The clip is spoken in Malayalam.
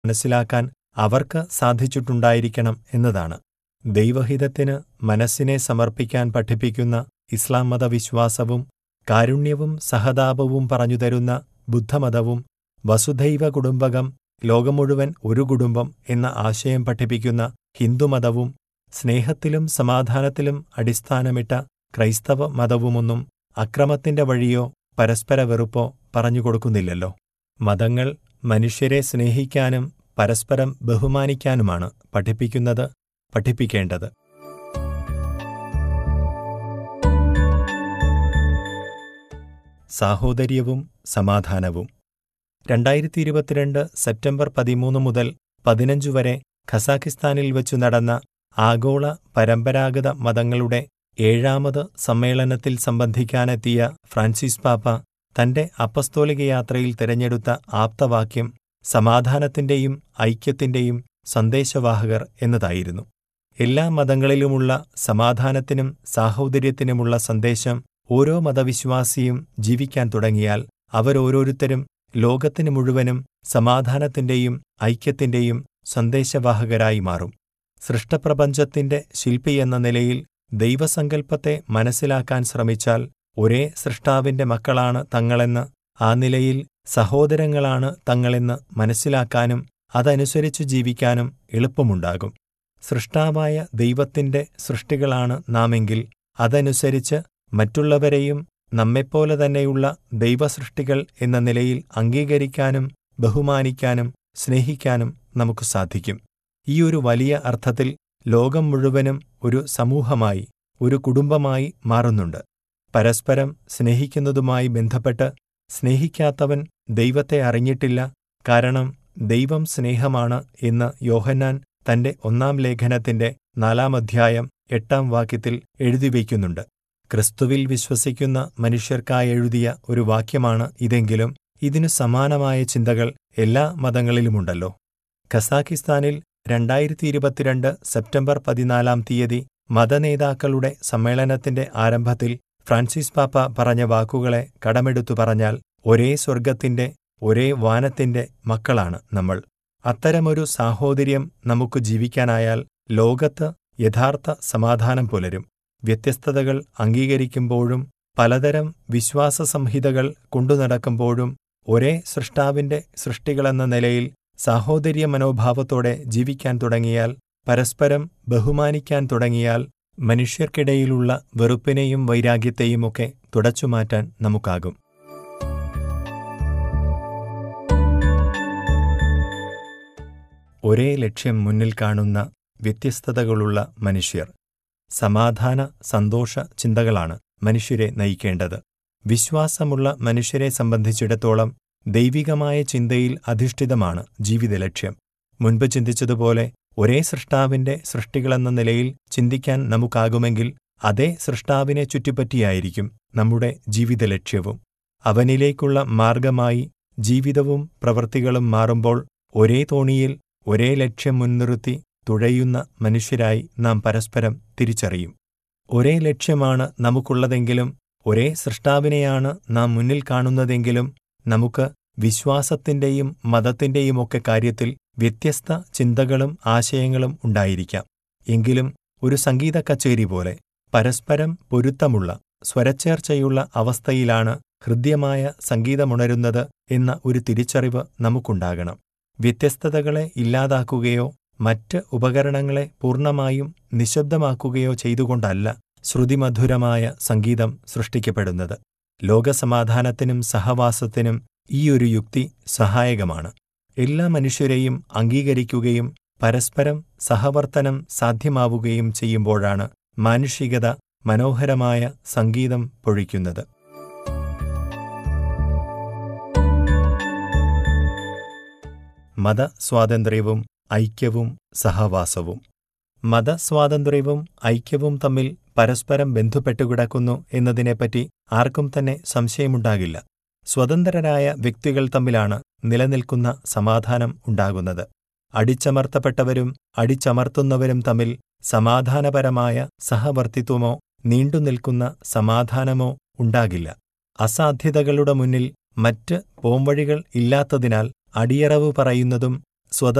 മനസ്സിലാക്കാൻ അവർക്ക് സാധിച്ചിട്ടുണ്ടായിരിക്കണം എന്നതാണ് ദൈവഹിതത്തിന് മനസ്സിനെ സമർപ്പിക്കാൻ പഠിപ്പിക്കുന്ന ഇസ്ലാം മതവിശ്വാസവും കാരുണ്യവും സഹതാപവും പറഞ്ഞുതരുന്ന ബുദ്ധമതവും വസുധൈവ കുടുംബകം ലോകം മുഴുവൻ ഒരു കുടുംബം എന്ന ആശയം പഠിപ്പിക്കുന്ന ഹിന്ദുമതവും സ്നേഹത്തിലും സമാധാനത്തിലും അടിസ്ഥാനമിട്ട ക്രൈസ്തവ മതവുമൊന്നും അക്രമത്തിന്റെ വഴിയോ പരസ്പര വെറുപ്പോ പറഞ്ഞുകൊടുക്കുന്നില്ലല്ലോ മതങ്ങൾ മനുഷ്യരെ സ്നേഹിക്കാനും പരസ്പരം ബഹുമാനിക്കാനുമാണ് പഠിപ്പിക്കുന്നത് പഠിപ്പിക്കേണ്ടത് സാഹോദര്യവും സമാധാനവും രണ്ടായിരത്തി ഇരുപത്തിരണ്ട് സെപ്റ്റംബർ പതിമൂന്ന് മുതൽ പതിനഞ്ച് വരെ ഖസാക്കിസ്ഥാനിൽ വെച്ചു നടന്ന ആഗോള പരമ്പരാഗത മതങ്ങളുടെ ഏഴാമത് സമ്മേളനത്തിൽ സംബന്ധിക്കാനെത്തിയ ഫ്രാൻസിസ് പാപ്പ തന്റെ അപ്പസ്തോലിക യാത്രയിൽ തിരഞ്ഞെടുത്ത ആപ്തവാക്യം സമാധാനത്തിന്റെയും ഐക്യത്തിന്റെയും സന്ദേശവാഹകർ എന്നതായിരുന്നു എല്ലാ മതങ്ങളിലുമുള്ള സമാധാനത്തിനും സാഹോദര്യത്തിനുമുള്ള സന്ദേശം ഓരോ മതവിശ്വാസിയും ജീവിക്കാൻ തുടങ്ങിയാൽ അവരോരോരുത്തരും ലോകത്തിനു മുഴുവനും സമാധാനത്തിന്റെയും ഐക്യത്തിന്റെയും സന്ദേശവാഹകരായി മാറും സൃഷ്ടപ്രപഞ്ചത്തിന്റെ ശില്പിയെന്ന നിലയിൽ ദൈവസങ്കൽപ്പത്തെ മനസ്സിലാക്കാൻ ശ്രമിച്ചാൽ ഒരേ സൃഷ്ടാവിന്റെ മക്കളാണ് തങ്ങളെന്ന് ആ നിലയിൽ സഹോദരങ്ങളാണ് തങ്ങളെന്ന് മനസ്സിലാക്കാനും അതനുസരിച്ച് ജീവിക്കാനും എളുപ്പമുണ്ടാകും സൃഷ്ടാവായ ദൈവത്തിന്റെ സൃഷ്ടികളാണ് നാമെങ്കിൽ അതനുസരിച്ച് മറ്റുള്ളവരെയും നമ്മെപ്പോലെ തന്നെയുള്ള ദൈവസൃഷ്ടികൾ എന്ന നിലയിൽ അംഗീകരിക്കാനും ബഹുമാനിക്കാനും സ്നേഹിക്കാനും നമുക്ക് സാധിക്കും ഈ ഒരു വലിയ അർത്ഥത്തിൽ ലോകം മുഴുവനും ഒരു സമൂഹമായി ഒരു കുടുംബമായി മാറുന്നുണ്ട് പരസ്പരം സ്നേഹിക്കുന്നതുമായി ബന്ധപ്പെട്ട് സ്നേഹിക്കാത്തവൻ ദൈവത്തെ അറിഞ്ഞിട്ടില്ല കാരണം ദൈവം സ്നേഹമാണ് എന്ന് യോഹന്നാൻ തന്റെ ഒന്നാം ലേഖനത്തിന്റെ നാലാം അധ്യായം എട്ടാം വാക്യത്തിൽ എഴുതിവയ്ക്കുന്നുണ്ട് ക്രിസ്തുവിൽ വിശ്വസിക്കുന്ന മനുഷ്യർക്കായി എഴുതിയ ഒരു വാക്യമാണ് ഇതെങ്കിലും ഇതിനു സമാനമായ ചിന്തകൾ എല്ലാ മതങ്ങളിലുമുണ്ടല്ലോ ഖസാക്കിസ്ഥാനിൽ രണ്ടായിരത്തി ഇരുപത്തിരണ്ട് സെപ്റ്റംബർ പതിനാലാം തീയതി മതനേതാക്കളുടെ സമ്മേളനത്തിന്റെ ആരംഭത്തിൽ ഫ്രാൻസിസ് പാപ്പ പറഞ്ഞ വാക്കുകളെ കടമെടുത്തു പറഞ്ഞാൽ ഒരേ സ്വർഗത്തിന്റെ ഒരേ വാനത്തിന്റെ മക്കളാണ് നമ്മൾ അത്തരമൊരു സാഹോദര്യം നമുക്ക് ജീവിക്കാനായാൽ ലോകത്ത് യഥാർത്ഥ സമാധാനം പുലരും വ്യത്യസ്തതകൾ അംഗീകരിക്കുമ്പോഴും പലതരം വിശ്വാസ സംഹിതകൾ കൊണ്ടുനടക്കുമ്പോഴും ഒരേ സൃഷ്ടാവിന്റെ സൃഷ്ടികളെന്ന നിലയിൽ സാഹോദര്യ മനോഭാവത്തോടെ ജീവിക്കാൻ തുടങ്ങിയാൽ പരസ്പരം ബഹുമാനിക്കാൻ തുടങ്ങിയാൽ മനുഷ്യർക്കിടയിലുള്ള വെറുപ്പിനെയും വൈരാഗ്യത്തെയുമൊക്കെ തുടച്ചുമാറ്റാൻ നമുക്കാകും ഒരേ ലക്ഷ്യം മുന്നിൽ കാണുന്ന വ്യത്യസ്തതകളുള്ള മനുഷ്യർ സമാധാന സന്തോഷ ചിന്തകളാണ് മനുഷ്യരെ നയിക്കേണ്ടത് വിശ്വാസമുള്ള മനുഷ്യരെ സംബന്ധിച്ചിടത്തോളം ദൈവികമായ ചിന്തയിൽ അധിഷ്ഠിതമാണ് ജീവിതലക്ഷ്യം മുൻപ് ചിന്തിച്ചതുപോലെ ഒരേ സൃഷ്ടാവിന്റെ സൃഷ്ടികളെന്ന നിലയിൽ ചിന്തിക്കാൻ നമുക്കാകുമെങ്കിൽ അതേ സൃഷ്ടാവിനെ ചുറ്റിപ്പറ്റിയായിരിക്കും നമ്മുടെ ജീവിതലക്ഷ്യവും അവനിലേക്കുള്ള മാർഗമായി ജീവിതവും പ്രവൃത്തികളും മാറുമ്പോൾ ഒരേ തോണിയിൽ ഒരേ ലക്ഷ്യം മുൻനിർത്തി തുഴയുന്ന മനുഷ്യരായി നാം പരസ്പരം തിരിച്ചറിയും ഒരേ ലക്ഷ്യമാണ് നമുക്കുള്ളതെങ്കിലും ഒരേ സൃഷ്ടാവിനെയാണ് നാം മുന്നിൽ കാണുന്നതെങ്കിലും നമുക്ക് വിശ്വാസത്തിന്റെയും മതത്തിന്റെയുമൊക്കെ കാര്യത്തിൽ വ്യത്യസ്ത ചിന്തകളും ആശയങ്ങളും ഉണ്ടായിരിക്കാം എങ്കിലും ഒരു സംഗീത കച്ചേരി പോലെ പരസ്പരം പൊരുത്തമുള്ള സ്വരച്ചേർച്ചയുള്ള അവസ്ഥയിലാണ് ഹൃദ്യമായ സംഗീതമുണരുന്നത് എന്ന ഒരു തിരിച്ചറിവ് നമുക്കുണ്ടാകണം വ്യത്യസ്തതകളെ ഇല്ലാതാക്കുകയോ മറ്റ് ഉപകരണങ്ങളെ പൂർണ്ണമായും നിശബ്ദമാക്കുകയോ ചെയ്തുകൊണ്ടല്ല ശ്രുതിമധുരമായ സംഗീതം സൃഷ്ടിക്കപ്പെടുന്നത് ലോകസമാധാനത്തിനും സഹവാസത്തിനും ഈയൊരു യുക്തി സഹായകമാണ് എല്ലാ മനുഷ്യരെയും അംഗീകരിക്കുകയും പരസ്പരം സഹവർത്തനം സാധ്യമാവുകയും ചെയ്യുമ്പോഴാണ് മാനുഷികത മനോഹരമായ സംഗീതം പൊഴിക്കുന്നത് മതസ്വാതന്ത്ര്യവും ഐക്യവും സഹവാസവും മതസ്വാതന്ത്ര്യവും ഐക്യവും തമ്മിൽ പരസ്പരം ബന്ധപ്പെട്ടുകിടക്കുന്നു എന്നതിനെപ്പറ്റി ആർക്കും തന്നെ സംശയമുണ്ടാകില്ല സ്വതന്ത്രരായ വ്യക്തികൾ തമ്മിലാണ് നിലനിൽക്കുന്ന സമാധാനം ഉണ്ടാകുന്നത് അടിച്ചമർത്തപ്പെട്ടവരും അടിച്ചമർത്തുന്നവരും തമ്മിൽ സമാധാനപരമായ സഹവർത്തിത്വമോ നീണ്ടുനിൽക്കുന്ന സമാധാനമോ ഉണ്ടാകില്ല അസാധ്യതകളുടെ മുന്നിൽ മറ്റ് പോംവഴികൾ ഇല്ലാത്തതിനാൽ അടിയറവ് പറയുന്നതും സ്വതന്ത്ര